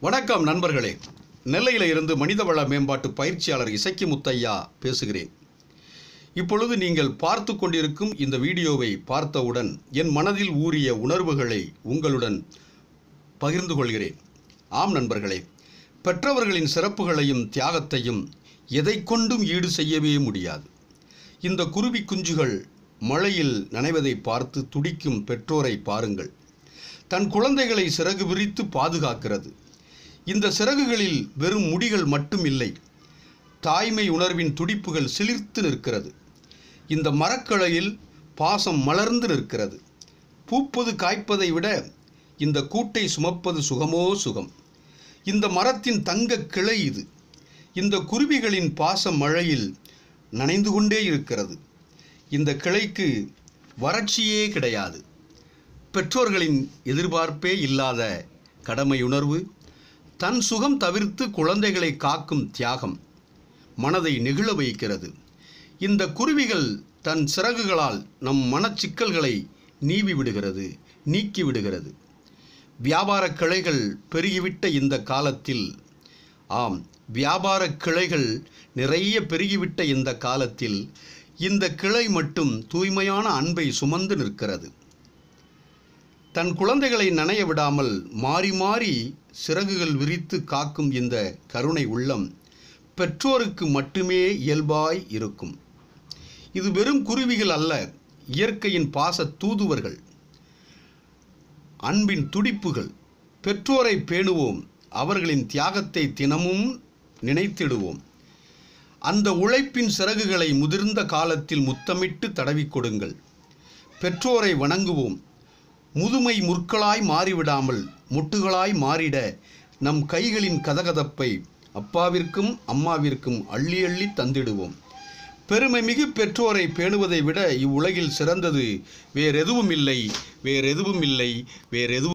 வணக்கம் நண்பர்களே நெல்லையில் இருந்து மனிதவள மேம்பாட்டு பயிற்சியாளர் இசக்கி முத்தையா பேசுகிறேன் இப்பொழுது நீங்கள் பார்த்து கொண்டிருக்கும் இந்த வீடியோவை பார்த்தவுடன் என் மனதில் ஊறிய உணர்வுகளை உங்களுடன் பகிர்ந்து கொள்கிறேன் ஆம் நண்பர்களே பெற்றவர்களின் சிறப்புகளையும் தியாகத்தையும் எதை கொண்டும் ஈடு செய்யவே முடியாது இந்த குருவி குஞ்சுகள் மழையில் நனைவதை பார்த்து துடிக்கும் பெற்றோரை பாருங்கள் தன் குழந்தைகளை சிறகு விரித்து பாதுகாக்கிறது இந்த சிறகுகளில் வெறும் முடிகள் மட்டும் இல்லை தாய்மை உணர்வின் துடிப்புகள் சிலிர்த்து நிற்கிறது இந்த மரக்கிளையில் பாசம் மலர்ந்து நிற்கிறது பூப்பது காய்ப்பதை விட இந்த கூட்டை சுமப்பது சுகமோ சுகம் இந்த மரத்தின் தங்க கிளை இது இந்த குருவிகளின் பாச மழையில் நனைந்து கொண்டே இருக்கிறது இந்த கிளைக்கு வறட்சியே கிடையாது பெற்றோர்களின் எதிர்பார்ப்பே இல்லாத கடமையுணர்வு தன் சுகம் தவிர்த்து குழந்தைகளை காக்கும் தியாகம் மனதை நெகிழ வைக்கிறது இந்த குருவிகள் தன் சிறகுகளால் நம் மனச்சிக்கல்களை நீவி விடுகிறது நீக்கி விடுகிறது வியாபார கிளைகள் பெருகிவிட்ட இந்த காலத்தில் ஆம் வியாபார கிளைகள் நிறைய பெருகிவிட்ட இந்த காலத்தில் இந்த கிளை மட்டும் தூய்மையான அன்பை சுமந்து நிற்கிறது தன் குழந்தைகளை நனைய விடாமல் மாறி மாறி சிறகுகள் விரித்து காக்கும் இந்த கருணை உள்ளம் பெற்றோருக்கு மட்டுமே இயல்பாய் இருக்கும் இது வெறும் குருவிகள் அல்ல இயற்கையின் பாச தூதுவர்கள் அன்பின் துடிப்புகள் பெற்றோரை பேணுவோம் அவர்களின் தியாகத்தை தினமும் நினைத்திடுவோம் அந்த உழைப்பின் சிறகுகளை முதிர்ந்த காலத்தில் முத்தமிட்டு தடவிக் கொடுங்கள் பெற்றோரை வணங்குவோம் முதுமை முற்களாய் மாறிவிடாமல் முட்டுகளாய் மாறிட நம் கைகளின் கதகதப்பை அப்பாவிற்கும் அம்மாவிற்கும் அள்ளி அள்ளி தந்திடுவோம் பெருமை மிகு பெற்றோரை பேணுவதை விட இவ்வுலகில் சிறந்தது வேறெதுவும் இல்லை வேறெதுவும் இல்லை வேறெதுவும்